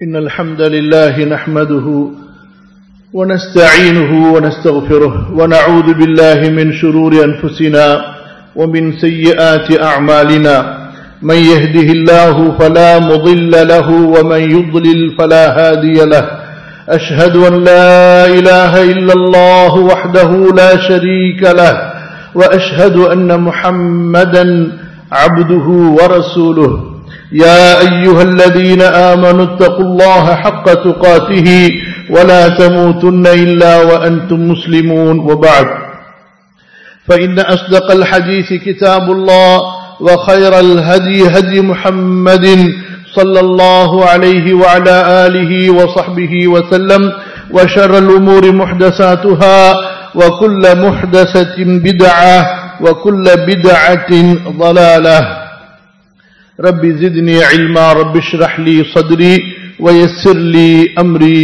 إن الحمد لله نحمده ونستعينه ونستغفره ونعوذ بالله من شرور أنفسنا ومن سيئات أعمالنا من يهده الله فلا مضل له ومن يضلل فلا هادي له أشهد أن لا إله إلا الله وحده لا شريك له وأشهد أن محمدا عبده ورسوله يا أيها الذين آمنوا اتقوا الله حق تقاته ولا تموتن إلا وأنتم مسلمون وبعد فإن أصدق الحديث كتاب الله وخير الهدي هدي محمد صلى الله عليه وعلى آله وصحبه وسلم وشر الأمور محدثاتها وكل محدثة بدعة وكل بدعة ضلالة رب زدني علما رب اشرح لي صدري ويسر لي أمري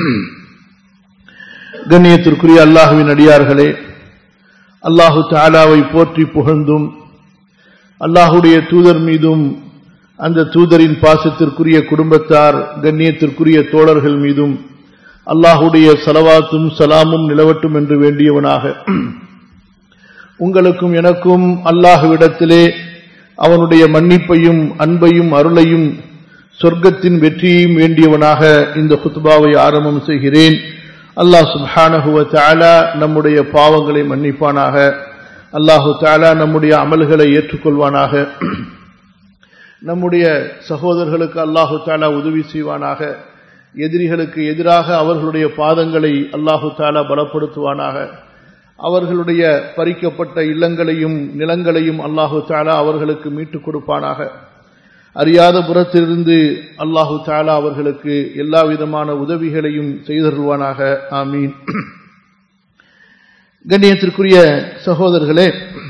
கண்ணியத்திற்குரிய அல்லாஹுவின் அடியார்களே அல்லாஹு தாலாவை போற்றி புகழ்ந்தும் அல்லாஹுடைய தூதர் மீதும் அந்த தூதரின் பாசத்திற்குரிய குடும்பத்தார் கண்ணியத்திற்குரிய தோழர்கள் மீதும் அல்லாஹுடைய சலவாத்தும் சலாமும் நிலவட்டும் என்று வேண்டியவனாக உங்களுக்கும் எனக்கும் அல்லாஹுவிடத்திலே அவனுடைய மன்னிப்பையும் அன்பையும் அருளையும் சொர்க்கத்தின் வெற்றியையும் வேண்டியவனாக இந்த குத்பாவை ஆரம்பம் செய்கிறேன் அல்லாஹ் சுப்ஹானஹுவ தாலா நம்முடைய பாவங்களை மன்னிப்பானாக அல்லாஹு தாலா நம்முடைய அமல்களை ஏற்றுக்கொள்வானாக நம்முடைய சகோதரர்களுக்கு அல்லாஹு தாலா உதவி செய்வானாக எதிரிகளுக்கு எதிராக அவர்களுடைய பாதங்களை அல்லாஹு தாலா பலப்படுத்துவானாக அவர்களுடைய பறிக்கப்பட்ட இல்லங்களையும் நிலங்களையும் அல்லாஹு தாலா அவர்களுக்கு மீட்டுக் கொடுப்பானாக அறியாத புறத்திலிருந்து அல்லாஹு தாலா அவர்களுக்கு எல்லா விதமான உதவிகளையும் செய்தருள்வானாக ஆமீன் கண்ணியத்திற்குரிய சகோதரர்களே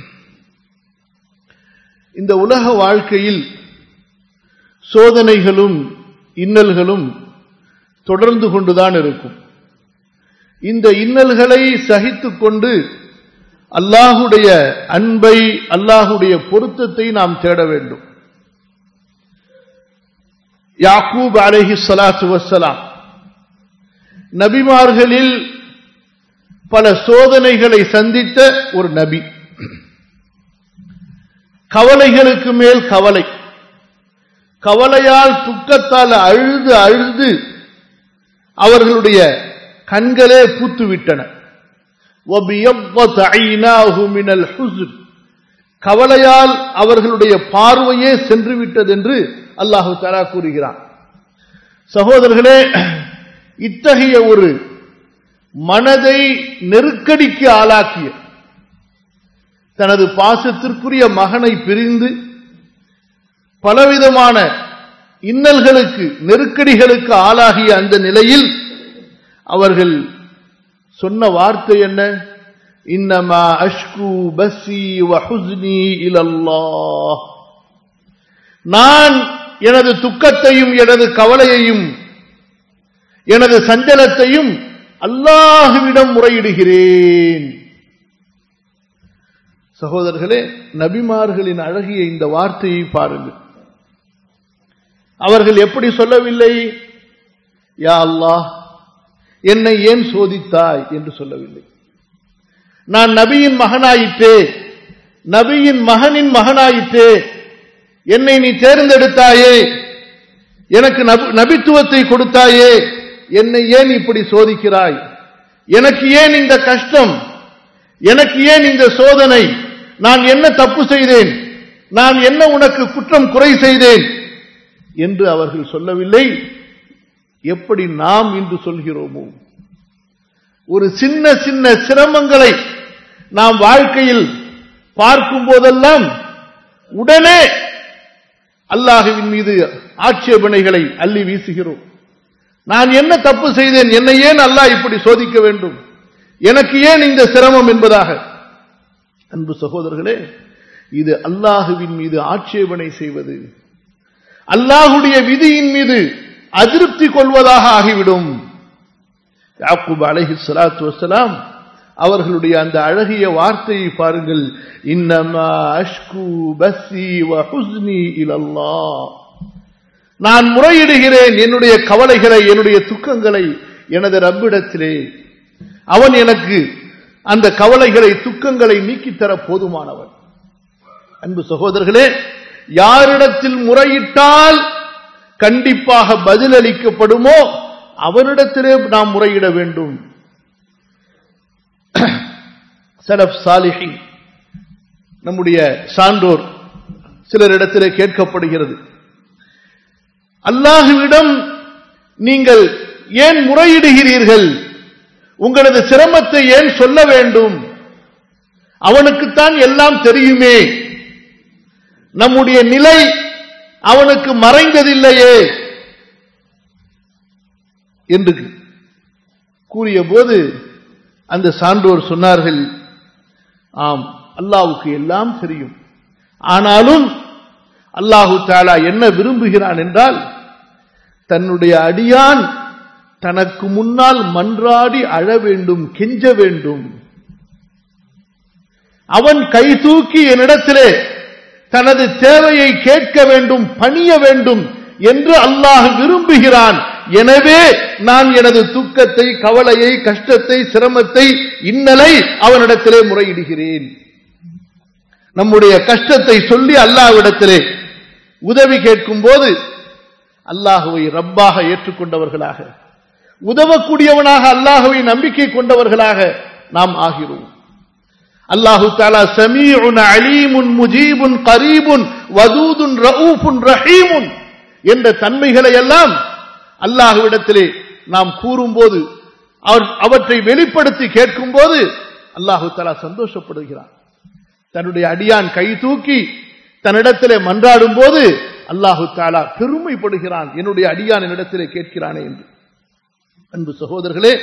இந்த உலக வாழ்க்கையில் சோதனைகளும் இன்னல்களும் தொடர்ந்து கொண்டுதான் இருக்கும் இந்த இன்னல்களை சகித்து கொண்டு அல்லாஹுடைய அன்பை அல்லாஹுடைய பொருத்தத்தை நாம் தேட வேண்டும் யாக்கூப் அலஹி சலாத்து வசலாம் நபிமார்களில் பல சோதனைகளை சந்தித்த ஒரு நபி கவலைகளுக்கு மேல் கவலை கவலையால் துக்கத்தால் அழுது அழுது அவர்களுடைய கண்களே பூத்துவிட்டன கவலையால் அவர்களுடைய பார்வையே சென்று விட்டது என்று அல்லாஹு தாலா கூறுகிறான் சகோதரர்களே இத்தகைய ஒரு மனதை நெருக்கடிக்கு ஆளாக்கிய தனது பாசத்திற்குரிய மகனை பிரிந்து பலவிதமான இன்னல்களுக்கு நெருக்கடிகளுக்கு ஆளாகிய அந்த நிலையில் அவர்கள் சொன்ன வார்த்தை என்ன இன்னமா அஷ்கு பசி வஹுஸ்னி இலல்லாஹ் நான் எனது துக்கத்தையும் எனது கவலையையும் எனது சஞ்சலத்தையும் அல்லாஹுவிடம் முறையிடுகிறேன் சகோதரர்களே நபிமார்களின் அழகிய இந்த வார்த்தையை பாருங்கள் அவர்கள் எப்படி சொல்லவில்லை யா அல்லாஹ் என்னை ஏன் சோதித்தாய் என்று சொல்லவில்லை நான் நபியின் மகனாயிற்றே நபியின் மகனின் மகனாயிற்றே என்னை நீ தேர்ந்தெடுத்தாயே எனக்கு நபித்துவத்தை கொடுத்தாயே என்னை ஏன் இப்படி சோதிக்கிறாய் எனக்கு ஏன் இந்த கஷ்டம் எனக்கு ஏன் இந்த சோதனை நான் என்ன தப்பு செய்தேன் நான் என்ன உனக்கு குற்றம் குறை செய்தேன் என்று அவர்கள் சொல்லவில்லை எப்படி நாம் இன்று சொல்கிறோமோ ஒரு சின்ன சின்ன சிரமங்களை நாம் வாழ்க்கையில் பார்க்கும் போதெல்லாம் உடனே அல்லாஹுவின் மீது ஆட்சேபனைகளை அள்ளி வீசுகிறோம் நான் என்ன தப்பு செய்தேன் என்னை ஏன் அல்லாஹ் இப்படி சோதிக்க வேண்டும் எனக்கு ஏன் இந்த சிரமம் என்பதாக அன்பு சகோதரர்களே இது அல்லாஹுவின் மீது ஆட்சேபனை செய்வது அல்லாஹுடைய விதியின் மீது அதிருப்தி கொள்வதாக ஆகிவிடும் யாக்கூப் அலஹி சலாத்து வசலாம் அவர்களுடைய அந்த அழகிய வார்த்தையை பாருங்கள் இன்னமா அஷ்கு பஸ்ஸி வ ஹுஸ்னி இலல்லாஹ் நான் முறையிடுகிறேன் என்னுடைய கவலைகளை என்னுடைய துக்கங்களை எனது ரப்பிடத்திலே அவன் எனக்கு அந்த கவலைகளை துக்கங்களை நீக்கித்தர போதுமானவன் அன்பு சகோதரர்களே யாரிடத்தில் முறையிட்டால் கண்டிப்பாக பதிலளிக்கப்படுமோ அவனிடத்திலே நாம் முறையிட வேண்டும் சலப் சாலிஹி நம்முடைய சான்றோர் சிலரிடத்திலே கேட்கப்படுகிறது அல்லாஹுவிடம் நீங்கள் ஏன் முறையிடுகிறீர்கள் உங்களது சிரமத்தை ஏன் சொல்ல வேண்டும் அவனுக்குத்தான் எல்லாம் தெரியுமே நம்முடைய நிலை அவனுக்கு மறைந்ததில்லையே என்று கூறிய போது அந்த சான்றோர் சொன்னார்கள் ஆம் அல்லாவுக்கு எல்லாம் தெரியும் ஆனாலும் அல்லாஹு தாலா என்ன விரும்புகிறான் என்றால் தன்னுடைய அடியான் தனக்கு முன்னால் மன்றாடி அழ வேண்டும் கெஞ்ச வேண்டும் அவன் கை தூக்கி என்னிடத்திலே தனது தேவையை கேட்க வேண்டும் பணிய வேண்டும் என்று அல்லாஹ் விரும்புகிறான் எனவே நான் எனது துக்கத்தை கவலையை கஷ்டத்தை சிரமத்தை இன்னலை அவனிடத்திலே முறையிடுகிறேன் நம்முடைய கஷ்டத்தை சொல்லி அல்லாஹ்விடத்திலே உதவி கேட்கும் போது அல்லாஹுவை ரப்பாக ஏற்றுக்கொண்டவர்களாக உதவக்கூடியவனாக அல்லாஹுவை நம்பிக்கை கொண்டவர்களாக நாம் ஆகிறோம் அல்லாஹு தாலா சமீஉன் அலீமுன் முஜீபுன் கரீபுன் வதூதுன் ரഊஃபுன் ரஹீமுன் என்ற தன்மைகளை எல்லாம் அல்லாஹுவிடத்திலே நாம் கூறும்போது அவர் அவற்றை வெளிப்படுத்தி கேட்கும் போது அல்லாஹு தாலா சந்தோஷப்படுகிறான் தன்னுடைய அடியான் கை தூக்கி தன்னிடத்திலே மன்றாடும் போது அல்லாஹு தாலா பெருமைப்படுகிறான் என்னுடைய அடியான் என்னிடத்திலே கேட்கிறானே என்று அன்பு சகோதரர்களே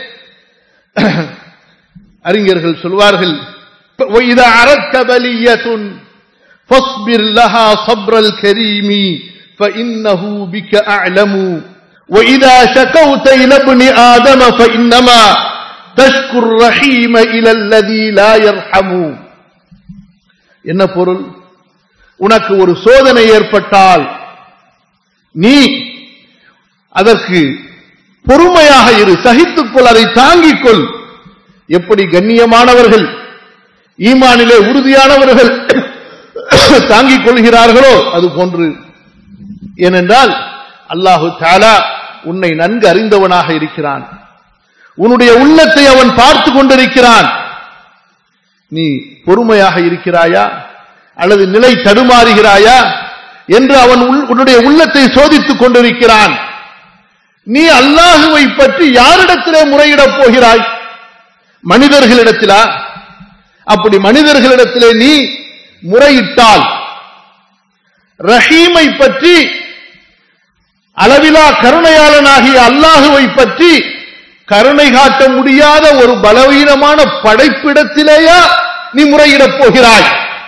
அறிஞர்கள் சொல்வார்கள் وإذا أردت بلية فاصبر لها صبر الكريم فإنه بك أعلم وإذا شكوت إلى ابن آدم فإنما تشكو الرحيم إلى الذي لا يرحم என்ன பொருள் உனக்கு ஒரு சோதனை ஏற்பட்டால் நீ அதற்கு பொறுமையாக இரு சகித்துக்கொள் அதை தாங்கிக் கொள் எப்படி கண்ணியமானவர்கள் ஈமானிலே உறுதியானவர்கள் தாங்கிக் கொள்கிறார்களோ அது போன்று ஏனென்றால் அல்லாஹு தாலா உன்னை நன்கு அறிந்தவனாக இருக்கிறான் உன்னுடைய உள்ளத்தை அவன் பார்த்து கொண்டிருக்கிறான் நீ பொறுமையாக இருக்கிறாயா அல்லது நிலை தடுமாறுகிறாயா என்று அவன் உன்னுடைய உள்ளத்தை சோதித்துக் கொண்டிருக்கிறான் நீ அல்லாஹுவை பற்றி யாரிடத்திலே முறையிடப் போகிறாய் மனிதர்களிடத்திலா அப்படி மனிதர்களிடத்திலே நீ முறையிட்டால் ரஹீமை பற்றி அளவிலா கருணையாளனாகிய அல்லாஹுவை பற்றி கருணை காட்ட முடியாத ஒரு பலவீனமான படைப்பிடத்திலேயா நீ முறையிடப் போகிறாய்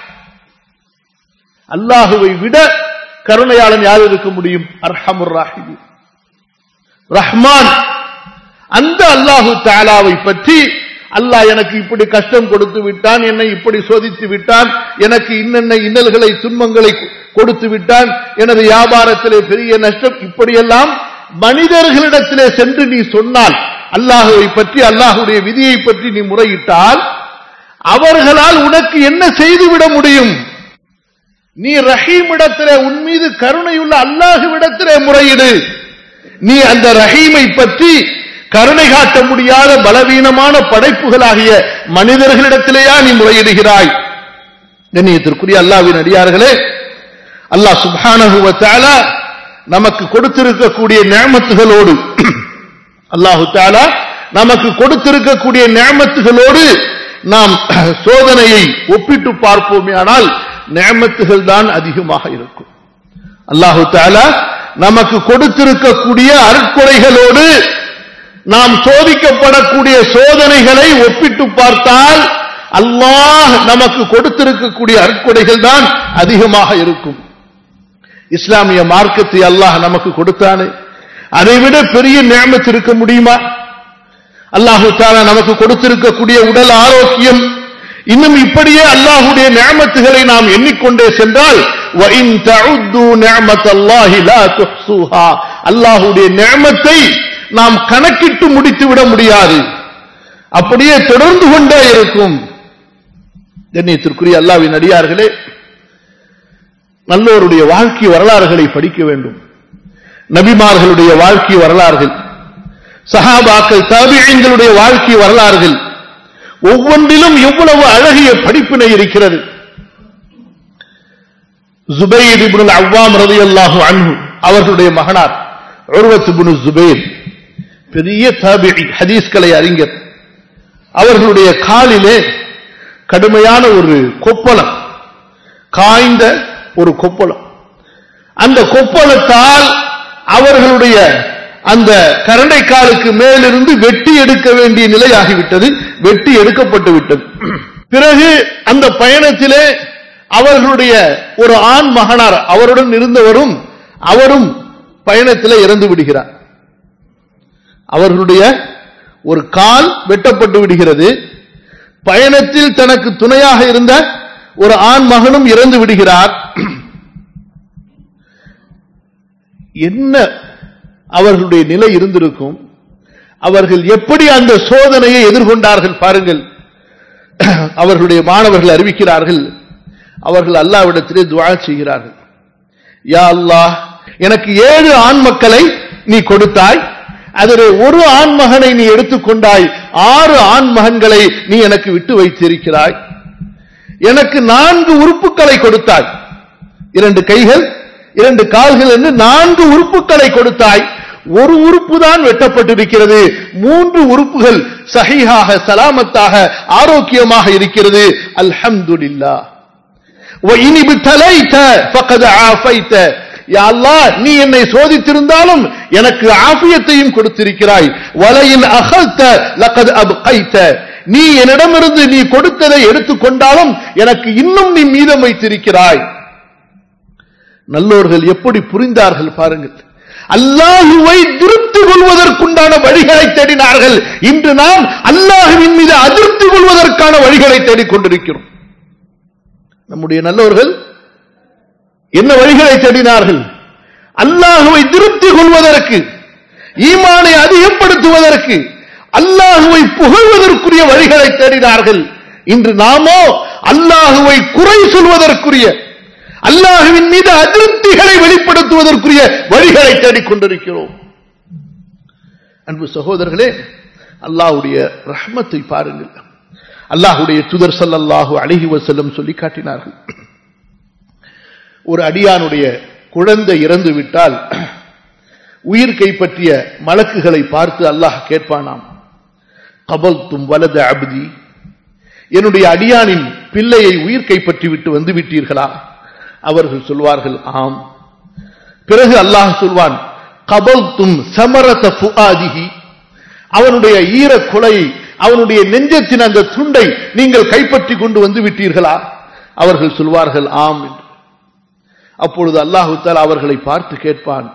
அல்லாஹுவை விட கருணையாளன் யார் இருக்க முடியும் அர்ஹமுர் ராஹிம் ரஹ்மான் அந்த அல்லாஹு தாலாவை பற்றி அல்லாஹ் எனக்கு இப்படி கஷ்டம் கொடுத்து விட்டான் என்னை இப்படி சோதித்து விட்டான் எனக்கு இன்னென்ன இன்னல்களை துன்பங்களை கொடுத்து விட்டான் எனது வியாபாரத்திலே பெரிய நஷ்டம் இப்படியெல்லாம் மனிதர்களிடத்திலே சென்று நீ சொன்னால் அல்லாஹுவை பற்றி அல்லாஹுடைய விதியை பற்றி நீ முறையிட்டால் அவர்களால் உனக்கு என்ன செய்துவிட முடியும் நீ ரஹீமிடத்திலே உன் மீது கருணையுள்ள அல்லாஹுவிடத்திலே முறையிடு நீ அந்த ரஹீமை பற்றி கருணை காட்ட முடியாத பலவீனமான படைப்புகளாகிய மனிதர்களிடத்திலேயா நீ முறையிடுகிறாய் கண்ணியத்திற்குரிய அல்லாவின் அடியார்களே அல்லாஹ் சுபானகுவத்தால நமக்கு கொடுத்திருக்கக்கூடிய நேமத்துகளோடு அல்லாஹு தாலா நமக்கு கொடுத்திருக்கக்கூடிய நேமத்துகளோடு நாம் சோதனையை ஒப்பிட்டு பார்ப்போமே ஆனால் நேமத்துகள் தான் அதிகமாக இருக்கும் அல்லாஹு தாலா நமக்கு கொடுத்திருக்கக்கூடிய அருட்கொடைகளோடு நாம் சோதிக்கப்படக்கூடிய சோதனைகளை ஒப்பிட்டு பார்த்தால் அல்லாஹ் நமக்கு கொடுத்திருக்கக்கூடிய அருட்கொடைகள் தான் அதிகமாக இருக்கும் இஸ்லாமிய மார்க்கத்தை அல்லாஹ் நமக்கு கொடுத்தானே அதைவிட பெரிய நியமத்து இருக்க முடியுமா அல்லாஹு தாலா நமக்கு கொடுத்திருக்கக்கூடிய உடல் ஆரோக்கியம் இன்னும் இப்படியே அல்லாஹுடைய நியமத்துகளை நாம் எண்ணிக்கொண்டே சென்றால் وَإِن تَعُدُّوا نِعْمَةَ اللَّهِ لَا تُحْصُوهَا அல்லாஹ்வுடைய நிஅமத்தை நாம் கணக்கிட்டு முடித்து விட முடியாது அப்படியே தொடர்ந்து கொண்டே இருக்கும் கண்ணியத்திற்குரிய அல்லாஹ்வின் அடியார்களே நல்லோருடைய வாழ்க்கை வரலாறுகளை படிக்க வேண்டும் நபிமார்களுடைய வாழ்க்கை வரலாறுகள் சஹாபாக்கள் தாபியங்களுடைய வாழ்க்கை வரலாறுகள் ஒவ்வொன்றிலும் எவ்வளவு அழகிய படிப்பினை இருக்கிறது ஜுபைர் இப்னுல் அவ்வாம் ரலியல்லாஹு அன்ஹு அவர்களுடைய மகனார் உர்வத் இப்னு ஜுபைர் பெரிய தாபிஇ ஹதீஸ்களை அறிஞர் அவர்களுடைய காலிலே கடுமையான ஒரு கொப்பளம் காய்ந்த ஒரு கொப்பளம் அந்த கொப்பளத்தால் அவர்களுடைய அந்த கரண்டைக்காலுக்கு மேலிருந்து வெட்டி எடுக்க வேண்டிய நிலை ஆகிவிட்டது வெட்டி எடுக்கப்பட்டு விட்டது பிறகு அந்த பயணத்திலே அவர்களுடைய ஒரு ஆண் மகனார் அவருடன் இருந்தவரும் அவரும் பயணத்திலே இறந்து விடுகிறார் அவர்களுடைய ஒரு கால் வெட்டப்பட்டு விடுகிறது பயணத்தில் தனக்கு துணையாக இருந்த ஒரு ஆண் மகனும் இறந்து விடுகிறார் என்ன அவர்களுடைய நிலை இருந்திருக்கும் அவர்கள் எப்படி அந்த சோதனையை எதிர்கொண்டார்கள் பாருங்கள் அவர்களுடைய மாணவர்கள் அறிவிக்கிறார்கள் அவர்கள் அல்லாவிடத்திலே துவா செய்கிறார்கள் யா அல்லாஹ் எனக்கு ஏழு ஆண் மக்களை நீ கொடுத்தாய் அதில் ஒரு ஆண் மகனை நீ எடுத்துக்கொண்டாய் ஆறு ஆண் மகன்களை நீ எனக்கு விட்டு வைத்திருக்கிறாய் எனக்கு நான்கு உறுப்புகளை கொடுத்தாய் இரண்டு கைகள் இரண்டு கால்கள் என்று நான்கு உறுப்புகளை கொடுத்தாய் ஒரு உறுப்பு தான் வெட்டப்பட்டிருக்கிறது மூன்று உறுப்புகள் சஹீஹாக சலாமத்தாக ஆரோக்கியமாக இருக்கிறது அல்ஹம்துலில்லா وَإِنِ ابْتَلَيْتَ فَقَدْ عَافَيْتَ யா அல்லாஹ் நீ என்னை சோதித்திருந்தாலும் எனக்கு ஆபியத்தையும் கொடுத்திருக்கிறாய் வலையின் அகல்த லகத் அப்கைத்த நீ என்னிடமிருந்து நீ கொடுத்ததை எடுத்துக்கொண்டாலும் எனக்கு இன்னும் நீ மீதம் வைத்திருக்கிறாய் நல்லோர்கள் எப்படி புரிந்தார்கள் பாருங்கள் அல்லாஹுவை திருப்தி கொள்வதற்குண்டான வழிகளை தேடினார்கள் இன்று நாம் அல்லாஹுவின் மீது அதிருப்தி கொள்வதற்கான வழிகளை தேடிக்கொண்டிருக்கிறோம் நம்முடைய நல்லவர்கள் என்ன வழிகளை தேடினார்கள் அல்லாஹுவை திருப்தி கொள்வதற்கு ஈமானை அதிகப்படுத்துவதற்கு அல்லாஹுவை புகழ்வதற்குரிய வழிகளை தேடினார்கள் இன்று நாமோ அல்லாஹுவை குறை சொல்வதற்குரிய அல்லாஹுவின் மீது அதிருப்திகளை வெளிப்படுத்துவதற்குரிய வழிகளை தேடிக்கொண்டிருக்கிறோம் அன்பு சகோதரர்களே அல்லாஹுடைய ரஹ்மத்தை பாருங்கள் அல்லாஹுடைய துதர் சல்லல்லாஹு அழகி வசல்லம் சொல்லி காட்டினார்கள் ஒரு அடியானுடைய குழந்தை இறந்து விட்டால் உயிர் கைப்பற்றிய மலக்குகளை பார்த்து அல்லாஹ் கேட்பானாம் கபல் தும் வலத அப்தி என்னுடைய அடியானின் பிள்ளையை உயிர் கைப்பற்றி விட்டு வந்து விட்டீர்களா அவர்கள் சொல்வார்கள் ஆம் பிறகு அல்லாஹ் சொல்வான் கபல் தும் சமரத ஃபுஆதிஹி அவனுடைய ஈர கொலை அவனுடைய நெஞ்சத்தின் அந்த துண்டை நீங்கள் கைப்பற்றி கொண்டு வந்து விட்டீர்களா அவர்கள் சொல்வார்கள் ஆம் என்று அப்பொழுது அல்லாஹு தால் அவர்களை பார்த்து கேட்பான்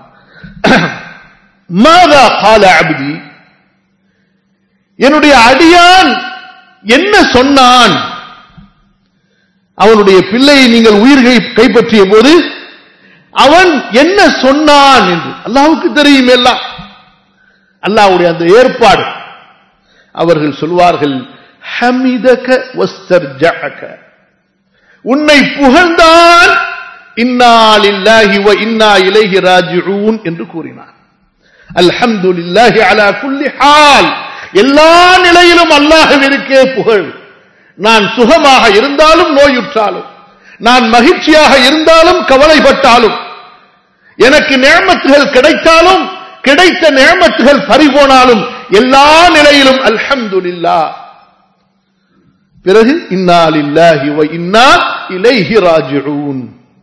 மாதா கால அபிதி என்னுடைய அடியான் என்ன சொன்னான் அவனுடைய பிள்ளையை நீங்கள் உயிர்கை கைப்பற்றிய போது அவன் என்ன சொன்னான் என்று அல்லாவுக்கு தெரியும் எல்லாம் அல்லாவுடைய அந்த ஏற்பாடு அவர்கள் சொல்வார்கள் ஹமிதக வஸ்தர்ஜஅக உன்னை புகழ்ந்தான் இன்னா லில்லாஹி வ இன்னா இலைஹி ராஜிஊன் என்று கூறினார் அல்ஹம்துலில்லாஹி அலா குல்லி ஹால் எல்லா நிலையிலும் அல்லாஹ்விற்கே புகழ் நான் சுகமாக இருந்தாலும் நோயுற்றாலும் நான் மகிழ்ச்சியாக இருந்தாலும் கவலைப்பட்டாலும் எனக்கு நேமத்துகள் கிடைத்தாலும் கிடைத்த நேமத்துகள் பறிபோனாலும் எல்லா நிலையிலும் அல்ஹம்துலில்லா பிறகு இன்னா லில்லாஹி வ இன்னா இலைஹி ராஜிஊன்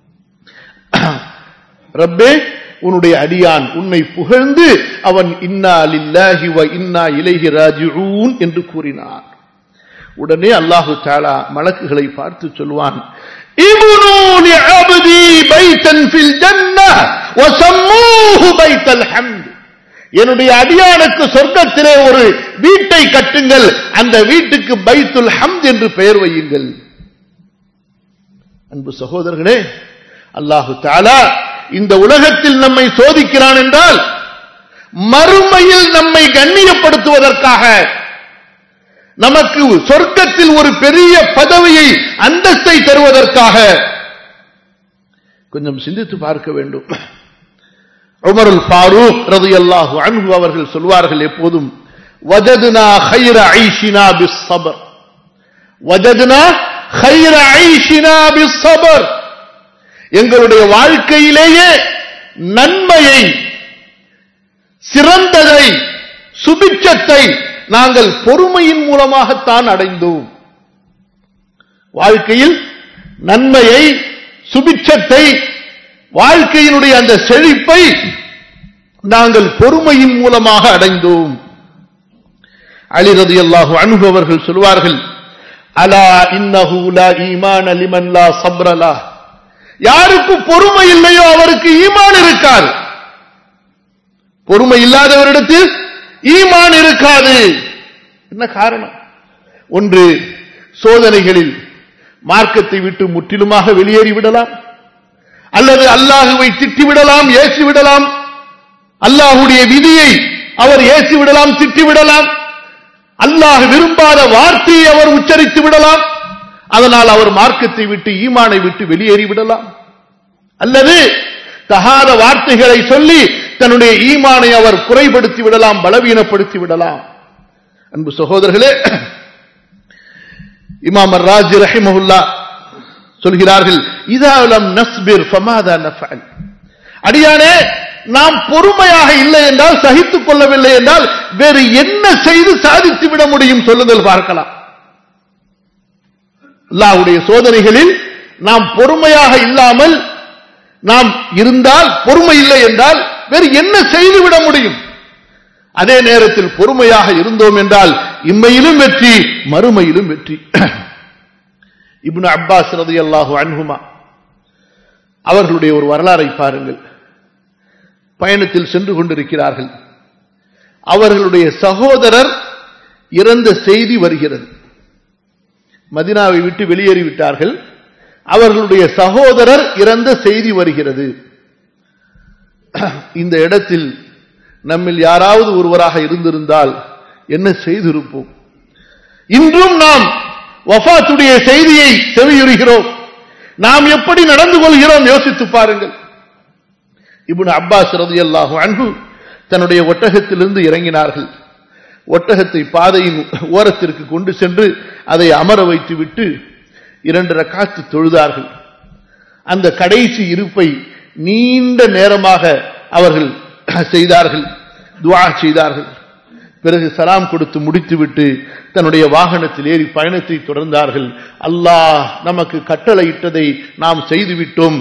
ரப்பே உன்னுடைய அடியான் உன்னை புகழ்ந்து அவன் இன்னா லில்லாஹி வ இன்னா இலைஹி ராஜிஊன் என்று கூறினார் உடனே அல்லாஹு தாலா மலக்குகளை பார்த்து சொல்வான் ابنوا لعبدي بيتا في الجنة وسموه بيت الحمد என்னுடைய அடியானுக்கு சொர்க்கத்திலே ஒரு வீட்டை கட்டுங்கள் அந்த வீட்டுக்கு பைத்துல் ஹம்த் என்று பெயர் வையுங்கள் அன்பு சகோதரர்களே அல்லாஹு தாலா இந்த உலகத்தில் நம்மை சோதிக்கிறான் என்றால் மறுமையில் நம்மை கண்ணியப்படுத்துவதற்காக நமக்கு சொர்க்கத்தில் ஒரு பெரிய பதவியை அந்தஸ்தை தருவதற்காக கொஞ்சம் சிந்தித்து பார்க்க வேண்டும் உமருல் ஃபாரூக் ரலியல்லாஹு அன்ஹு அவர்கள் சொல்வார்கள் எப்போதும் வஜதுனா خير عيشنا بالصبر வஜதுனா خير عيشنا بالصبر எங்களுடைய வாழ்க்கையிலேயே நன்மையை சிறந்ததை சுபிச்சத்தை நாங்கள் பொறுமையின் மூலமாகத்தான் அடைந்தோம் வாழ்க்கையில் நன்மையை சுபிச்சத்தை வாழ்க்கையினுடைய அந்த செழிப்பை நாங்கள் பொறுமையின் மூலமாக அடைந்தோம் அலிரதி அல்லாஹு அனுபவர்கள் சொல்வார்கள் அலா இன்னஹு லா ஈமான லிமன் லா சப்ரலா யாருக்கு பொறுமை இல்லையோ அவருக்கு ஈமான் இருக்காது பொறுமை இல்லாதவரிடத்தில் ஈமான் இருக்காது என்ன காரணம் ஒன்று சோதனைகளில் மார்க்கத்தை விட்டு முற்றிலுமாக வெளியேறி விடலாம் அல்லது அல்லாஹுவை திட்டிவிடலாம் ஏசி விடலாம் அல்லாஹுடைய விதியை அவர் ஏசி விடலாம் திட்டி விடலாம் அல்லாஹ் விரும்பாத வார்த்தையை அவர் உச்சரித்து விடலாம் அதனால் அவர் மார்க்கத்தை விட்டு ஈமானை விட்டு வெளியேறி விடலாம் அல்லது தகாத வார்த்தைகளை சொல்லி தன்னுடைய ஈமானை அவர் குறைபடுத்தி விடலாம் பலவீனப்படுத்தி விடலாம் அன்பு சகோதரர்களே இமாம் ராஜ் ரஹிமஹுல்லா சொல்கிறார்கள் இதாலம் நஸ்பிர் ஃபமாதா நஃபல் அடியானே நாம் பொறுமையாக இல்லை என்றால் சகித்துக் கொள்ளவில்லை என்றால் வேறு என்ன செய்து சாதித்து விட முடியும் சொல்லுதல் பார்க்கலாம் அல்லாஹ்வுடைய சோதனைகளில் நாம் பொறுமையாக இல்லாமல் நாம் இருந்தால் பொறுமை இல்லை என்றால் வேறு என்ன செய்து விட முடியும் அதே நேரத்தில் பொறுமையாக இருந்தோம் என்றால் இம்மையிலும் வெற்றி மறுமையிலும் வெற்றி இப்னு அப்பாஸ் ரதியல்லாஹு அன்ஹுமா அவர்களுடைய ஒரு வரலாறை பாருங்கள் பயணத்தில் சென்று கொண்டிருக்கிறார்கள் அவர்களுடைய சகோதரர் இறந்த செய்தி வருகிறது மதினாவை விட்டு வெளியேறிவிட்டார்கள் அவர்களுடைய சகோதரர் இறந்த செய்தி வருகிறது இந்த இடத்தில் நம்மில் யாராவது ஒருவராக இருந்திருந்தால் என்ன செய்திருப்போம் இன்றும் நாம் வஃபாத்துடைய செய்தியை செவியுறுகிறோம் நாம் எப்படி நடந்து கொள்கிறோம் யோசித்து பாருங்கள் இப்னு அப்பாஸ் ரதியல்லாஹு அன்ஹு தன்னுடைய ஒட்டகத்திலிருந்து இறங்கினார்கள் ஒட்டகத்தை பாதையின் ஓரத்திற்கு கொண்டு சென்று அதை அமர வைத்து விட்டு இரண்டு ரக்காத்து தொழுதார்கள் அந்த கடைசி இருப்பை நீண்ட நேரமாக அவர்கள் செய்தார்கள் துவா செய்தார்கள் பிறகு சலாம் கொடுத்து முடித்துவிட்டு தன்னுடைய வாகனத்தில் ஏறி பயணத்தை தொடர்ந்தார்கள் அல்லாஹ் நமக்கு கட்டளையிட்டதை நாம் செய்துவிட்டோம்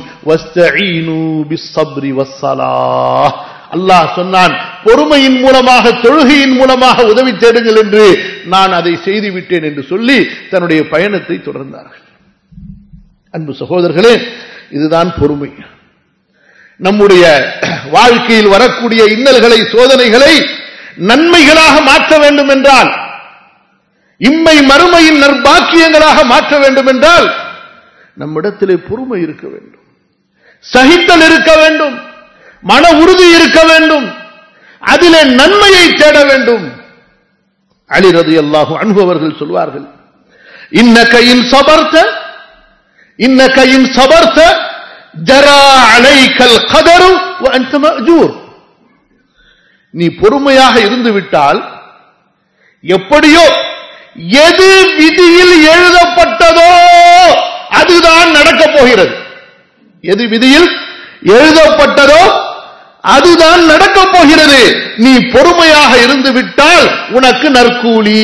அல்லாஹ் சொன்னான் பொறுமையின் மூலமாக தொழுகையின் மூலமாக உதவி தேடுங்கள் என்று நான் அதை செய்துவிட்டேன் என்று சொல்லி தன்னுடைய பயணத்தை தொடர்ந்தார்கள் அன்பு சகோதரர்களே இதுதான் பொறுமை நம்முடைய வாழ்க்கையில் வரக்கூடிய இன்னல்களை சோதனைகளை நன்மைகளாக மாற்ற வேண்டும் என்றால் இம்மை மறுமையின் நற்பாக்கியங்களாக மாற்ற வேண்டும் என்றால் நம்மிடத்திலே பொறுமை இருக்க வேண்டும் சகித்தல் இருக்க வேண்டும் மன உறுதி இருக்க வேண்டும் அதிலே நன்மையை தேட வேண்டும் அலிரது அல்லாஹு அனுபவர்கள் சொல்வார்கள் இன்ன கையின் சபர்த்த இன்ன கையின் சபர்த்த ஜரா அலைக்கல் கதரு அந்த மஜூர் நீ பொறுமையாக இருந்து விட்டால் எப்படியோ எது விதியில் எழுதப்பட்டதோ அதுதான் நடக்கப் போகிறது எது விதியில் எழுதப்பட்டதோ அதுதான் நடக்கப் போகிறது நீ பொறுமையாக இருந்து விட்டால் உனக்கு நற்கூலி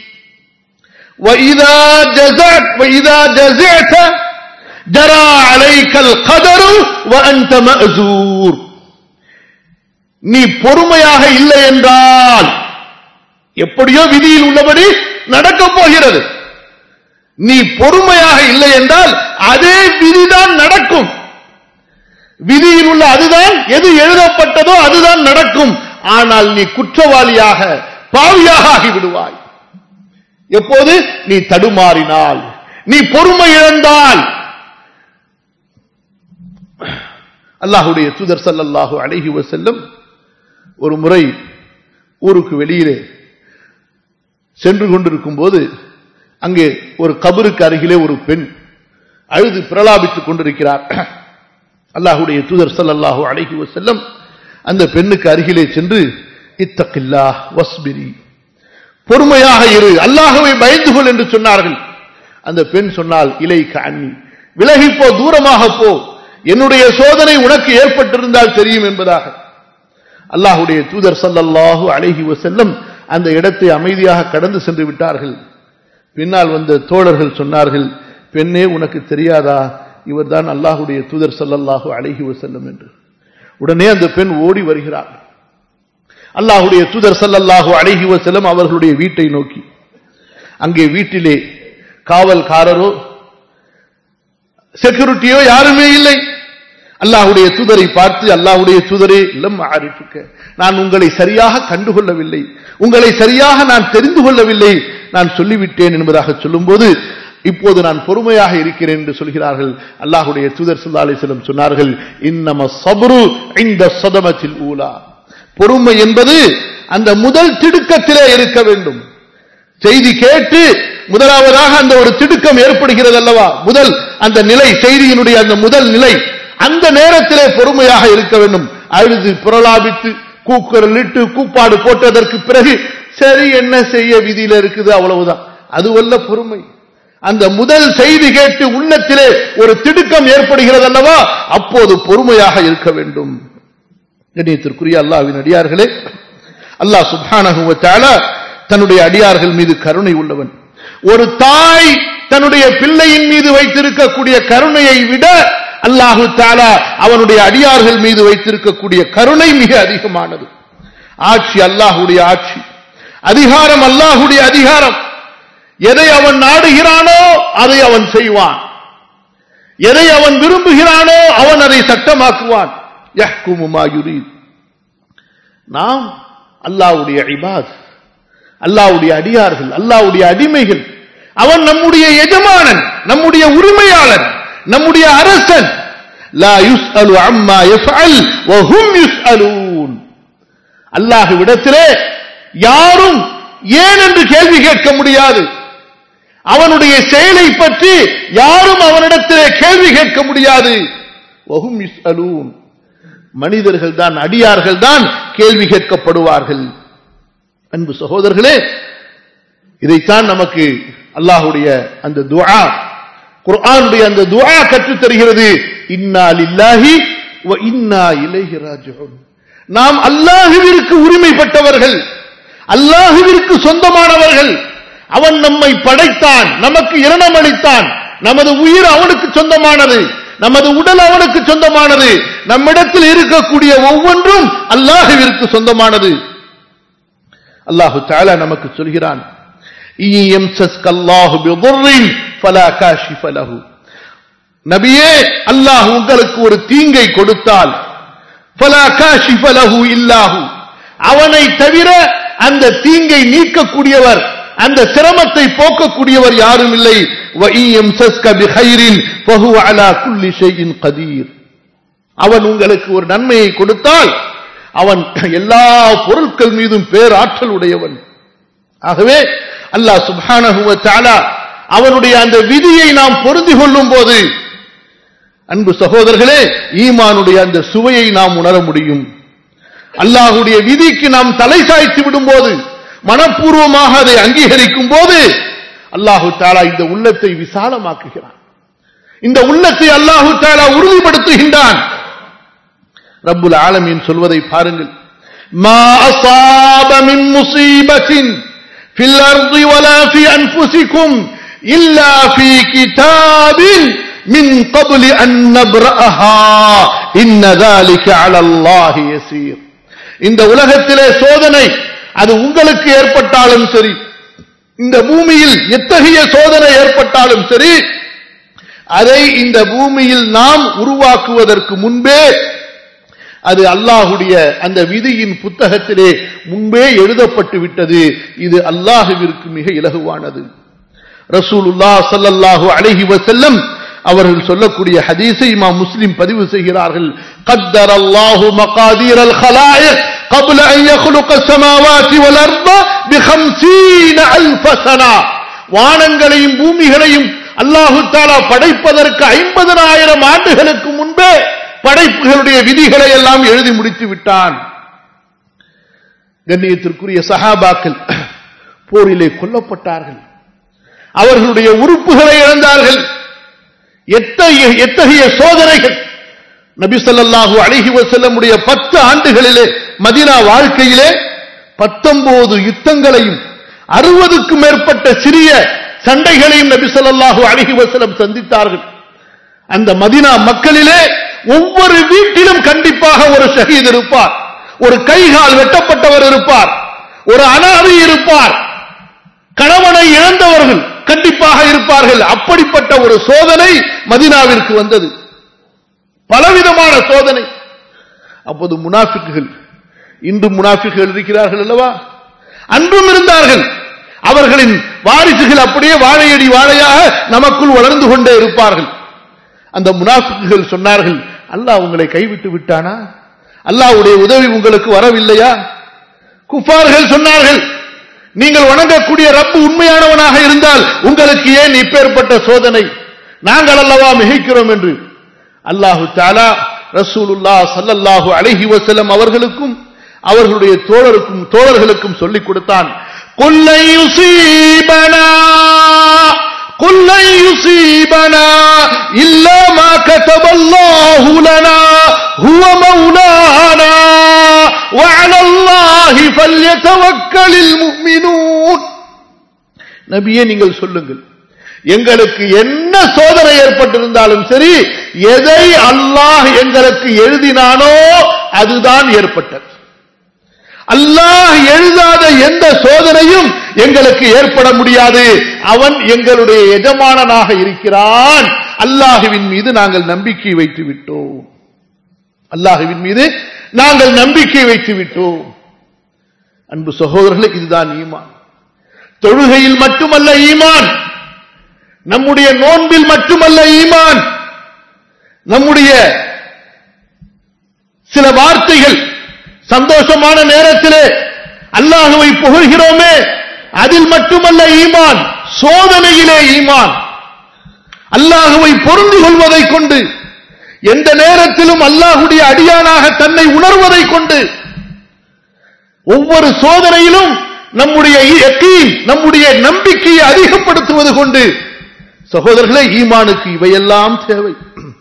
وإذا جزعت وإذا جزعت جرى عليك القدر وأنت مأزور நீ பொறுமையாக இல்லை என்றால் எப்படியோ விதியில் உள்ளபடி நடக்கப் போகிறது நீ பொறுமையாக இல்லை என்றால் அதே விதிதான் நடக்கும் விதியில் உள்ள அதுதான் எது எழுதப்பட்டதோ அதுதான் நடக்கும் ஆனால் நீ குற்றவாளியாக பாவியாக ஆகிவிடுவாய் எப்போது நீ தடுமாறினால் நீ பொறுமை இழந்தால் அல்லாஹுடைய தூதர் ஸல்லல்லாஹு அலைஹி வஸல்லம் ஒரு முறை ஊருக்கு வெளியிலே சென்று கொண்டிருக்கும் போது அங்கே ஒரு கபருக்கு அருகிலே ஒரு பெண் அழுது பிரலாபித்துக் கொண்டிருக்கிறார் அல்லாஹுடைய தூதர் ஸல்லல்லாஹு அலைஹி வஸல்லம் அந்த பெண்ணுக்கு அருகிலே சென்று இத்தகில்லா வஸ்பிரி பொறுமையாக இரு அல்லாஹ்வை பயந்து கொள் என்று சொன்னார்கள் அந்த பெண் சொன்னால் இலைக்க அண்ணி விலகி போ தூரமாக போ என்னுடைய சோதனை உனக்கு ஏற்பட்டிருந்தால் தெரியும் என்பதாக அல்லாஹுடைய தூதர் ஸல்லல்லாஹு அலைஹி வஸல்லம் அந்த இடத்தை அமைதியாக கடந்து சென்று விட்டார்கள் பின்னால் வந்த தோழர்கள் சொன்னார்கள் பெண்ணே உனக்கு தெரியாதா இவர்தான் அல்லாஹுடைய தூதர் ஸல்லல்லாஹு அலைஹி வஸல்லம் என்று உடனே அந்த பெண் ஓடி வருகிறார் அல்லாஹுடைய தூதர் ஸல்லல்லாஹு அலைஹி வஸல்லம் அவர்களுடைய வீட்டை நோக்கி அங்கே வீட்டிலே காவல்காரரோ செக்யூரிட்டியோ யாருமே இல்லை அல்லாஹுடைய தூதரை பார்த்து அல்லாஹுடைய தூதரே இல்லம் ஆரிஃபுக்க நான் உங்களை சரியாக கண்டுகொள்ளவில்லை உங்களை சரியாக நான் தெரிந்து கொள்ளவில்லை நான் சொல்லிவிட்டேன் என்பதாக சொல்லும்போது இப்போது நான் பொறுமையாக இருக்கிறேன் என்று சொல்கிறார்கள் அல்லாஹுடைய தூதர் ஸல்லல்லாஹு அலைஹி வஸல்லம் சொன்னார்கள் இன்னம சப்ரு இந்த சதமத்தில் ஊலா பொறுமை என்பது அந்த முதல் திடுக்கத்திலே இருக்க வேண்டும் செய்தி கேட்டு முதலாவதாக அந்த ஒரு திடுக்கம் ஏற்படுகிறது அல்லவா முதல் அந்த நிலை செய்தியினுடைய அந்த முதல் நிலை அந்த நேரத்திலே பொறுமையாக இருக்க வேண்டும் அழுது புரளாபித்து கூக்குரலிட்டு கூப்பாடு போட்டதற்கு பிறகு சரி என்ன செய்ய விதியில இருக்குது அவ்வளவுதான் அதுவல்ல பொறுமை அந்த முதல் செய்தி கேட்டு உள்ளத்திலே ஒரு திடுக்கம் ஏற்படுகிறது அல்லவா அப்போது பொறுமையாக இருக்க வேண்டும் கண்ணியத்திற்குரிய அல்லாஹ்வின் அடியார்களே அல்லாஹ் சுப்ஹானஹு வ தஆலா தன்னுடைய அடியார்கள் மீது கருணை உள்ளவன் ஒரு தாய் தன்னுடைய பிள்ளையின் மீது வைத்திருக்கக்கூடிய கருணையை விட அல்லாஹு தாலா அவனுடைய அடியார்கள் மீது வைத்திருக்கக்கூடிய கருணை மிக அதிகமானது ஆட்சி அல்லாஹுடைய ஆட்சி அதிகாரம் அல்லாஹுடைய அதிகாரம் எதை அவன் நாடுகிறானோ அதை அவன் செய்வான் எதை அவன் விரும்புகிறானோ அவன் அதை சட்டமாக்குவான் யஹ்குமு மா யுரீத் நாம் அல்லாஹ்வுடைய இபாத் அல்லாஹ்வுடைய அடியார்கள் அல்லாஹ்வுடைய அடிமைகள் அவன் நம்முடைய எஜமானன் நம்முடைய உரிமையாளன் நம்முடைய அரசன் லா யுஸ்அலு அம்மா யஃஅல் வ ஹும் யுஸ்அலூன் அல்லாஹ்விடத்திலே யாரும் ஏன் என்று கேள்வி கேட்க முடியாது அவனுடைய செயலை பற்றி யாரும் அவனிடத்திலே கேள்வி கேட்க முடியாது வஹும் யுஸ்அலூன் மனிதர்கள் தான் அடியார்கள் தான் கேள்வி கேட்கப்படுவார்கள் அன்பு சகோதரர்களே இதைத்தான் நமக்கு அல்லாஹுடைய அந்த துஆ குர்ஆனுடைய அந்த துஆ கற்றுத் தருகிறது இன்னா லில்லாஹி வ இன்னா இலைஹி ராஜிஊன் நாம் அல்லாஹுவிற்கு உரிமைப்பட்டவர்கள் அல்லாஹுவிற்கு சொந்தமானவர்கள் அவன் நம்மை படைத்தான் நமக்கு இரணம் அளித்தான் நமது உயிர் அவனுக்கு சொந்தமானது நமது உடல் அவனுக்கு சொந்தமானது நம்மிடத்தில் இருக்கக்கூடிய ஒவ்வொன்றும் அல்லாஹுவிற்கு சொந்தமானது அல்லாஹு தாலா நமக்கு சொல்கிறான் நபியே அல்லாஹ் உங்களுக்கு ஒரு தீங்கை கொடுத்தால் இல்லாஹு அவனை தவிர அந்த தீங்கை நீக்கக்கூடியவர் அந்த சிரமத்தை போக்கக்கூடியவர் யாரும் இல்லை அவன் உங்களுக்கு ஒரு நன்மையை கொடுத்தால் அவன் எல்லா பொருட்கள் மீதும் பேராற்றல் உடையவன் ஆகவே அல்லாஹ் சுபானகுவ தாலா அவனுடைய அந்த விதியை நாம் பொருந்தி கொள்ளும் போது அன்பு சகோதரர்களே ஈமானுடைய அந்த சுவையை நாம் உணர முடியும் அல்லாஹுடைய விதிக்கு நாம் தலை சாய்த்து விடும் போது மனப்பூர்வமாக அதை அங்கீகரிக்கும் போது அல்லாஹு தாலா இந்த உள்ளத்தை விசாலமாக்குகிறான் இந்த உள்ளத்தை அல்லாஹு தாலா உறுதிப்படுத்துகின்றான் ரப்புல் ஆலமீன் சொல்வதை பாருங்கள் மா அஸாப மின் முஸீபத்தின் ஃபில் அர்தி வலா ஃபி அன்ஃபுசிக்கும் இல்லா ஃபீ கிதாபின் மின் قبل أن نبرأها إن ذلك على الله يسير இந்த உலகத்திலே சோதனை அது உங்களுக்கு ஏற்பட்டாலும் சரி இந்த பூமியில் எத்தகைய சோதனை ஏற்பட்டாலும் சரி அதை இந்த பூமியில் நாம் உருவாக்குவதற்கு முன்பே அது அல்லாஹுடைய அந்த விதியின் புத்தகத்திலே முன்பே எழுதப்பட்டு விட்டது இது அல்லாஹுவிற்கு மிக இலகுவானது ரசூலுல்லா சல்லல்லாஹு அலைஹி வஸல்லம் அவர்கள் சொல்லக்கூடிய ஹதீஸை இமாம் முஸ்லிம் பதிவு செய்கிறார்கள் قدر الله مقادير الخلائق قبل أن يخلق السماوات والأرض بخمسين ألف سنة வானங்களையும் பூமிகளையும் அல்லாஹு தாலா படைப்பதற்கு ஐம்பதனாயிரம் ஆண்டுகளுக்கு முன்பே படைப்புகளுடைய விதிகளை எல்லாம் எழுதி முடித்து விட்டான் கண்ணியத்திற்குரிய சஹாபாக்கள் போரிலே கொல்லப்பட்டார்கள் அவர்களுடைய உறுப்புகளை இழந்தார்கள் எத்தகைய எத்தகைய சோதனைகள் நபி ஸல்லல்லாஹு அலைஹி வஸல்லமுடைய பத்து ஆண்டுகளிலே மதீனா வாழ்க்கையிலே பத்தொன்பது யுத்தங்களையும் அறுபதுக்கும் மேற்பட்ட சிறிய சண்டைகளையும் நபி ஸல்லல்லாஹு அலைஹி வஸல்லம் சந்தித்தார்கள் அந்த மதீனா மக்களிலே ஒவ்வொரு வீட்டிலும் கண்டிப்பாக ஒரு ஷஹீத் இருப்பார் ஒரு கைகால் வெட்டப்பட்டவர் இருப்பார் ஒரு அனாதை இருப்பார் கணவனை இழந்தவர்கள் கண்டிப்பாக இருப்பார்கள் அப்படிப்பட்ட ஒரு சோதனை மதினாவிற்கு வந்தது பலவிதமான சோதனை அப்போது முனாஃபிக்குகள் இன்று முனாஃபிக்குகள் இருக்கிறார்கள் அல்லவா அன்றும் இருந்தார்கள் அவர்களின் வாரிசுகள் அப்படியே வாழையடி வாழையாக நமக்குள் வளர்ந்து கொண்டே இருப்பார்கள் அந்த முனாஃபிக்குகள் சொன்னார்கள் அல்லாஹ் உங்களை கைவிட்டு விட்டானா அல்லாஹ்வுடைய உதவி உங்களுக்கு வரவில்லையா குஃபார்கள் சொன்னார்கள் நீங்கள் வணங்கக்கூடிய ரப்பு உண்மையானவனாக இருந்தால் உங்களுக்கு ஏன் இப்பேற்பட்ட சோதனை நாங்கள் அல்லவா மிகைக்கிறோம் என்று அல்லாஹு தாலா ரசூலுல்லா சல்லல்லாஹு அலைஹி வஸல்லம் அவர்களுக்கும் அவர்களுடைய தோழருக்கும் தோழர்களுக்கும் சொல்லிக் கொடுத்தான் குல்லை யுசீபனா قل لن يصيبنا إلا ما كتب الله لنا هو مولانا وعلى الله فليتوكل المؤمنون நபியே நீங்கள் சொல்லுங்கள் எங்களுக்கு என்ன சோதனை ஏற்பட்டிருந்தாலும் சரி எதை அல்லாஹ் எங்களுக்கு எழுதினானோ அதுதான் ஏற்பட்டது அல்லாஹ் எழுதாத எந்த சோதனையும் எங்களுக்கு ஏற்பட முடியாது அவன் எங்களுடைய எஜமானனாக இருக்கிறான் அல்லாஹுவின் மீது நாங்கள் நம்பிக்கை வைத்து விட்டோம் அல்லாஹுவின் மீது நாங்கள் நம்பிக்கை வைத்து விட்டோம் அன்பு சகோதரர்களே இதுதான் ஈமான் தொழுகையில் மட்டுமல்ல ஈமான் நம்முடைய நோன்பில் மட்டுமல்ல ஈமான் நம்முடைய சில வார்த்தைகள் சந்தோஷமான நேரத்திலே அல்லாஹுவை புகழ்கிறோமே அதில் மட்டுமல்ல ஈமான் சோதனையிலே ஈமான் அல்லாஹுவை பொருந்து கொள்வதை கொண்டு எந்த நேரத்திலும் அல்லாஹுடைய அடியானாக தன்னை உணர்வதை கொண்டு ஒவ்வொரு சோதனையிலும் நம்முடைய யக்கீன், நம்முடைய நம்பிக்கையை அதிகப்படுத்துவது கொண்டு சகோதரர்களே ஈமானுக்கு இவையெல்லாம் தேவை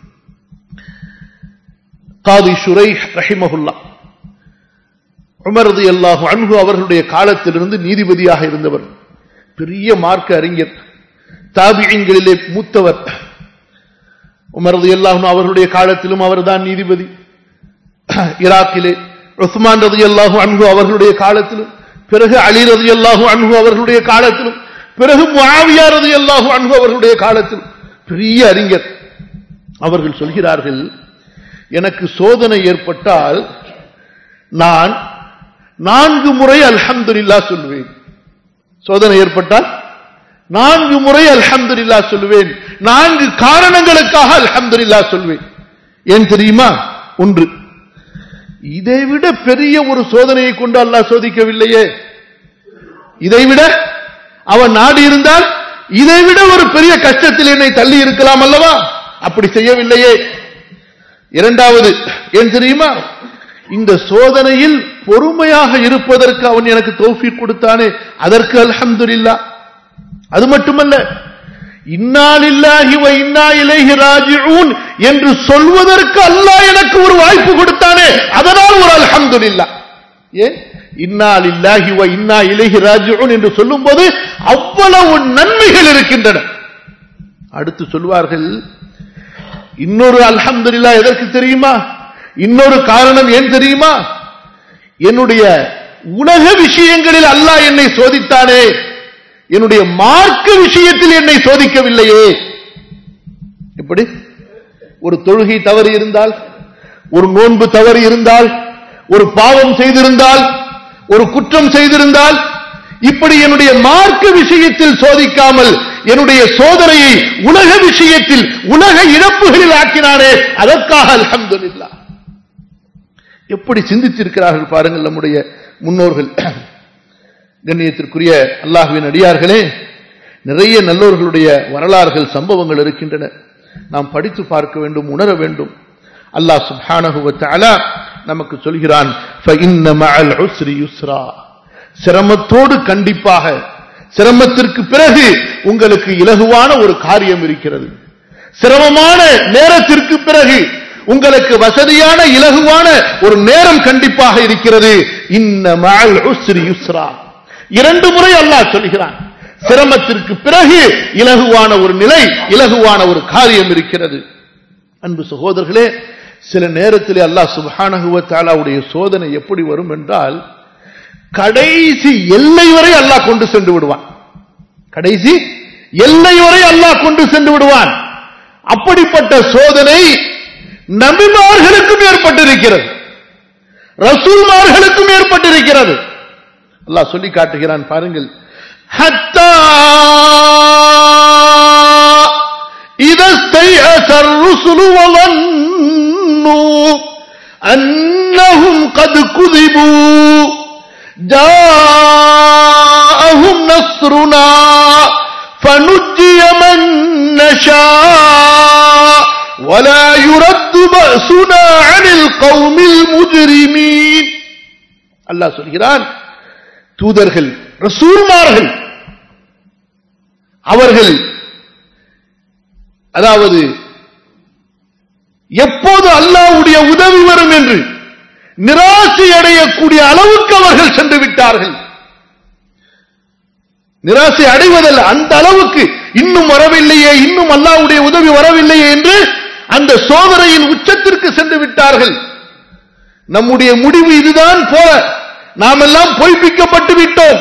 காதி ஷுரை ரஹிமஹுல்லா உமரது அல்லாஹு அன்பு அவர்களுடைய காலத்திலிருந்து நீதிபதியாக இருந்தவர் பெரிய மார்க்க அறிஞர் தாபியங்களிலே மூத்தவர் உமரது அல்லாஹு அவர்களுடைய காலத்திலும் அவர்தான் நீதிபதி ஈராக்கிலே உஸ்மான் ரதி அல்லாஹு அன்பு அவர்களுடைய காலத்திலும் பிறகு அலி ரதி அல்லாஹு அன்பு அவர்களுடைய காலத்திலும் பிறகு முஆவியா ரதி அல்லாஹு அன்பு அவர்களுடைய காலத்திலும் பெரிய அறிஞர் அவர்கள் சொல்கிறார்கள் எனக்கு சோதனை ஏற்பட்டால் நான் நான்கு முறை அல்ஹம்துலில்லா சொல்வேன் சோதனை ஏற்பட்டால் நான்கு முறை அல்ஹம்துலில்லா சொல்வேன் நான்கு காரணங்களுக்காக அல்ஹம்துலில்லா சொல்வேன் ஏன் தெரியுமா ஒன்று இதைவிட பெரிய ஒரு சோதனையை கொண்டு அல்லாஹ் சோதிக்கவில்லையே இதைவிட அவன் நாடு இருந்தால் இதைவிட ஒரு பெரிய கஷ்டத்தில் என்னை தள்ளி இருக்கலாம் அல்லவா அப்படி செய்யவில்லையே இரண்டாவது ஏன் தெரியுமா இந்த சோதனையில் பொறுமையாக இருப்பதற்கு அவன் எனக்கு தௌஃபீக் கொடுத்தானே அதற்கு அல்ஹம்துலில்லா அது மட்டுமல்ல இன்னாலில்லாஹி வ இன்னா இலைஹி ராஜிஊன் என்று சொல்வதற்கு அல்லாஹ் எனக்கு ஒரு வாய்ப்பு கொடுத்தானே அதனால் ஒரு அல்ஹம்துலில்லா ஏன் இன்னாலில்லாஹி வ இன்னா இலைஹி ராஜிஊன் என்று சொல்லும்போது அவ்வளவு நன்மைகள் இருக்கின்றன அடுத்து சொல்வார்கள் இன்னொரு அல்ஹம்துலில்லா எதற்கு தெரியுமா இன்னொரு காரணம் ஏன் தெரியுமா என்னுடைய உலக விஷயங்களில் அல்லாஹ் என்னை சோதித்தானே என்னுடைய மார்க்க விஷயத்தில் என்னை சோதிக்கவில்லையே எப்படி ஒரு தொழுகை தவறு இருந்தால் ஒரு நோன்பு தவறு இருந்தால் ஒரு பாவம் செய்திருந்தால் ஒரு குற்றம் செய்திருந்தால் இப்படி என்னுடைய மார்க்க விஷயத்தில் சோதிக்காமல் என்னுடைய சோதனையை உலக விஷயத்தில் உலக இழப்புகளில் ஆக்கினானே அதற்காக அல்ஹம்துலில்லாஹ் எப்படி சிந்தித்திருக்கிறார்கள் பாருங்கள் நம்முடைய முன்னோர்கள் கண்ணியத்திற்குரிய அல்லாஹுவின் அடியார்களே நிறைய நல்லோர்களுடைய வரலாறுகள் சம்பவங்கள் இருக்கின்றன நாம் படித்து பார்க்க வேண்டும் உணர வேண்டும் அல்லாஹ் சுப்ஹானஹு வ தஆலா நமக்கு சொல்கிறான் فَإِنَّ مَعَ الْعُسْرِ يُسْرًا சிரமத்தோடு கண்டிப்பாக சிரமத்திற்கு பிறகு உங்களுக்கு இலகுவான ஒரு காரியம் இருக்கிறது சிரமமான நேரத்திற்கு பிறகு உங்களுக்கு வசதியான இலகுவான ஒரு நேரம் கண்டிப்பாக இருக்கிறது இன்ன மஅல் உஸ்ரி யுஸ்ரா இரண்டு முறை அல்லாஹ் சொல்கிறான் சிரமத்திற்கு பிறகு இலகுவான ஒரு நிலை இலகுவான ஒரு காரியம் இருக்கிறது அன்பு சகோதரர்களே சில நேரத்திலே அல்லாஹ் சுப்ஹானஹு வ தஆலாவுடைய சோதனை எப்படி வரும் என்றால் கடைசி எல்லை வரை அல்லாஹ் கொண்டு சென்று விடுவான் கடைசி எல்லை வரை அல்லாஹ் கொண்டு சென்று விடுவான் அப்படிப்பட்ட சோதனை நபிமார்களுக்கும் ஏற்பட்டிருக்கிறது ரசூல்மார்களுக்கும் ஏற்பட்டிருக்கிறது அல்லாஹ் சொல்லி காட்டுகிறான் பாருங்கள் ஹத்தா إذا استيأس الرسل وظنوا أنهم قد كذبوا جاءهم نصرنا فنجي من نشاء ولا يرد بأسنا عن القوم المجرمين அல்லாஹ் சொல்கிறான் தூதர்கள் ரசூல்மார்கள் அவர்கள் அதாவது எப்போது அல்லாஹ்வுடைய உதவி வரும் என்று நிராசை அடையக்கூடிய அளவுக்கு அவர்கள் சென்று விட்டார்கள் நிராசை அடைவதல்ல அந்த அளவுக்கு இன்னும் வரவில்லையே இன்னும் அல்லாஹ்வுடைய உதவி வரவில்லையே என்று அந்த சோதனையின் உச்சத்திற்கு சென்று விட்டார்கள் நம்முடைய முடிவு இதுதான் போல நாம் எல்லாம் பொய்ப்பிக்கப்பட்டு விட்டோம்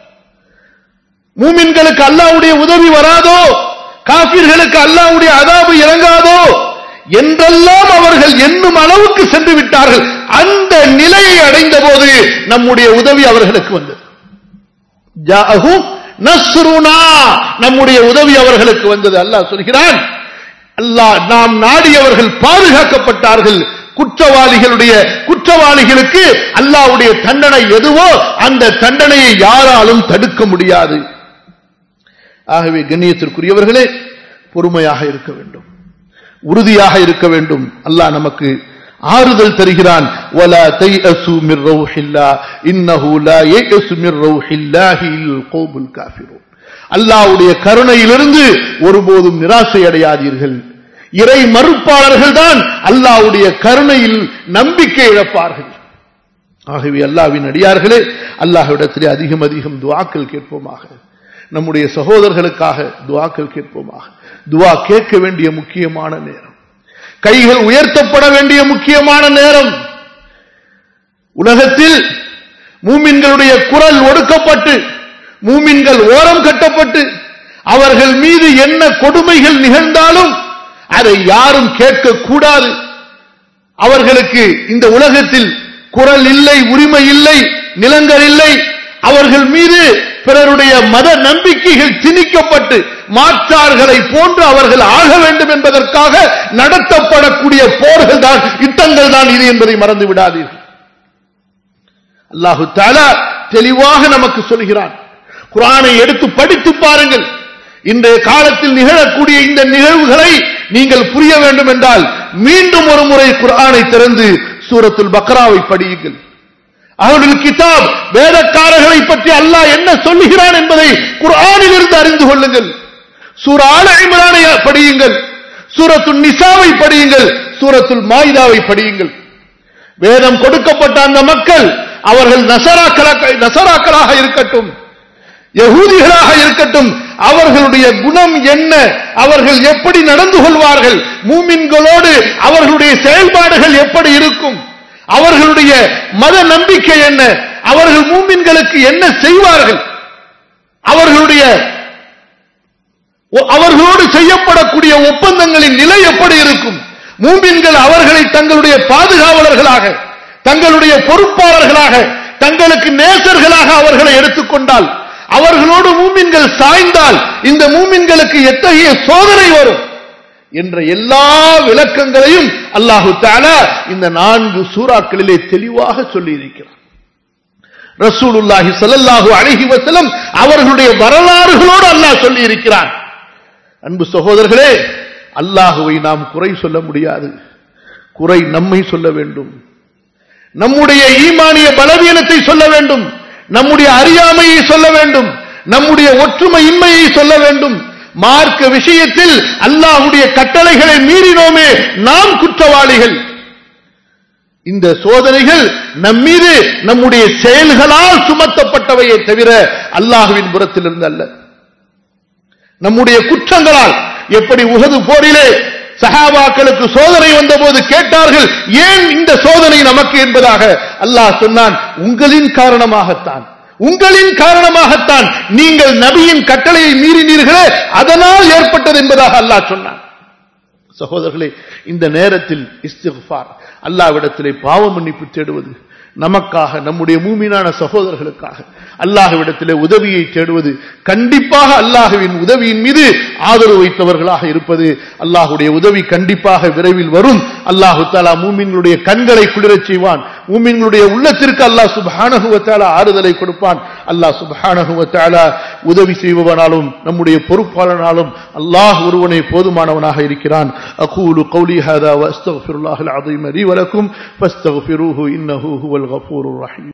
மூமின்களுக்கு அல்லாஹ்வுடைய உதவி வராதோ காபிர்களுக்கு அல்லாஹ்வுடைய அதாபு இறங்காதோ என்றெல்லாம் அவர்கள் எண்ணும் அளவுக்கு சென்று விட்டார்கள் அந்த நிலையை அடைந்த போது நம்முடைய உதவி அவர்களுக்கு வந்தது ஜாஅஹும் நஸ்ருனா நம்முடைய உதவி அவர்களுக்கு வந்தது அல்லாஹ் சொல்கிறான் அல்லாஹ் நாம் நாடியவர்கள் பாதுகாக்கப்பட்டார்கள் குற்றவாளிகளுடைய குற்றவாளிகளுக்கு அல்லாஹ்வுடைய தண்டனை எதுவோ அந்த தண்டனையை யாராலும் தடுக்க முடியாது ஆகவே கண்ணியத்திற்குரியவர்களே பொறுமையாக இருக்க வேண்டும் உறுதியாக இருக்க வேண்டும் அல்லாஹ் நமக்கு ஆறுதல் தருகிறான் ولا تيأسوا من روح الله انه لا ييأس من روح الله القوم الكافرون அல்லாஹ்வுடைய கருணையிலிருந்து ஒருபோதும் நிராசை அடையாதீர்கள் இறை மறுப்பாளர்கள் தான் அல்லாஹ்வுடைய கருணையில் நம்பிக்கை இழப்பார்கள் ஆகவே அல்லாஹ்வின் அடியார்களே அல்லாஹ்விடத்திலே அதிகம் அதிகம் துஆக்கள் கேட்போமாக நம்முடைய சகோதரர்களுக்காக துஆக்கள் கேட்போமாக துஆ கேட்க வேண்டிய முக்கியமான நேரம் கைகள் உயர்த்தப்பட வேண்டிய முக்கியமான நேரம் உலகத்தில் மூமின்களுடைய குரல் ஒடுக்கப்பட்டு மூமின்கள் ஓரம் கட்டப்பட்டு அவர்கள் மீது என்ன கொடுமைகள் நிகழ்ந்தாலும் அதை யாரும் கேட்கக்கூடாது அவர்களுக்கு இந்த உலகத்தில் குரல் இல்லை உரிமை இல்லை நிலங்கள் இல்லை அவர்கள் மீது பிறருடைய மத நம்பிக்கைகள் திணிக்கப்பட்டு மாற்றார்களை போன்று அவர்கள் ஆக வேண்டும் என்பதற்காக நடத்தப்படக்கூடிய போர்கள் தான் யுத்தங்கள் தான் இது என்பதை மறந்து விடாதீர்கள் அல்லாஹு தாலா தெளிவாக நமக்கு சொல்கிறான் குரானை எடுத்து படித்து பாருங்கள் இன்றைய காலத்தில் நிகழக்கூடிய இந்த நிகழ்வுகளை நீங்கள் புரிய வேண்டும் என்றால் மீண்டும் ஒரு முறை குரானை திறந்து சூரத்துல் பக்ராவை படியுங்கள் அவர்கள் கிதாப் வேதக்காரர்களை பற்றி அல்லாஹ் என்ன சொல்லுகிறான் என்பதை குர்ஆனில் இருந்து அறிந்து கொள்ளுங்கள் சூரா ஆல இம்ரானை படியுங்கள் சூரத்துல் நிசாவை படியுங்கள் சூரத்துல் மாயிதாவை படியுங்கள் வேதம் கொடுக்கப்பட்ட அந்த மக்கள் அவர்கள் நசராக்களாக நசராக்களாக இருக்கட்டும் யகூதிகளாக இருக்கட்டும் அவர்களுடைய குணம் என்ன அவர்கள் எப்படி நடந்து கொள்வார்கள் மூமின்களோடு அவர்களுடைய செயல்பாடுகள் எப்படி இருக்கும் அவர்களுடைய மத நம்பிக்கை என்ன அவர்கள் மூமின்களுக்கு என்ன செய்வார்கள் அவர்களுடைய அவர்களோடு செய்யப்படக்கூடிய ஒப்பந்தங்களின் நிலை எப்படி இருக்கும் மூமின்கள் அவர்களை தங்களுடைய பாதுகாவலர்களாக தங்களுடைய பொறுப்பாளர்களாக தங்களுக்கு நேசர்களாக அவர்களை எடுத்துக்கொண்டால் அவர்களோடு மூமின்கள் சாய்ந்தால் இந்த மூமின்களுக்கு எத்தகைய சோதனை வரும் என்ற எல்லா விளக்கங்களையும் அல்லாஹு தாலா இந்த நான்கு சூறாக்களிலே தெளிவாக சொல்லி இருக்கிறார் ரசூலுல்லாஹி ஸல்லல்லாஹு அலைஹி வஸல்லம் அவர்களுடைய வரலாறுகளோடு அல்லாஹ் சொல்லி இருக்கிறான் அன்பு சகோதரர்களே அல்லாஹுவை நாம் குறை சொல்ல முடியாது குறை நம்மை சொல்ல வேண்டும் நம்முடைய ஈமானிய பலவீனத்தை சொல்ல வேண்டும் நம்முடைய அறியாமையை சொல்ல வேண்டும் நம்முடைய ஒற்றுமை இன்மையை சொல்ல வேண்டும் மார்க்க விஷயத்தில் அல்லாஹுடைய கட்டளைகளை மீறினோமே நாம் குற்றவாளிகள் இந்த சோதனைகள் நம்மீது நம்முடைய செயல்களால் சுமத்தப்பட்டவையே தவிர அல்லாஹுவின் புறத்திலிருந்து அல்ல நம்முடைய குற்றங்களால் எப்படி உகது போரிலே சஹாபாக்களுக்கு சோதனை வந்தபோது கேட்டார்கள் ஏன் இந்த சோதனை நமக்கு என்பதாக அல்லாஹ் சொன்னான் உங்களின் காரணமாகத்தான் உங்களின் காரணமாகத்தான் நீங்கள் நபியின் கட்டளையை மீறினீர்களே அதனால் ஏற்பட்டது என்பதாக அல்லாஹ் சொன்னான் சகோதரர்களே இந்த நேரத்தில் இஸ்திஃபார் அல்லாவிடத்திலே பாவ மன்னிப்பு தேடுவது நமக்காக நம்முடைய மூமினான சகோதரர்களுக்காக அல்லாஹுவிடத்திலே உதவியை தேடுவது கண்டிப்பாக அல்லாஹுவின் உதவியின் மீது ஆதரவு வைத்தவர்களாக இருப்பது அல்லாஹுடைய உதவி கண்டிப்பாக விரைவில் வரும் அல்லாஹு தாலா மூமின்களுடைய கண்களை குளிரச் செய்வான் மூமின்களுடைய உள்ளத்திற்கு அல்லாஹ் சுபஹானகுவத்தாலா ஆறுதலை கொடுப்பான் அல்லாஹ் சுபஹானகுவத்தாலா உதவி செய்பவனாலும் நம்முடைய பொறுப்பாளனாலும் அல்லாஹ் ஒருவனை போதுமானவனாக இருக்கிறான் அகூலு கௌலி ஹாதா வஸ்தக்ஃபிருல்லாஹில் அஸீம் லி வலக்கும் ஃபஸ்தக்ஃபிரூஹு இன்னஹு ஹுவல் கஃபூருர் ரஹீம்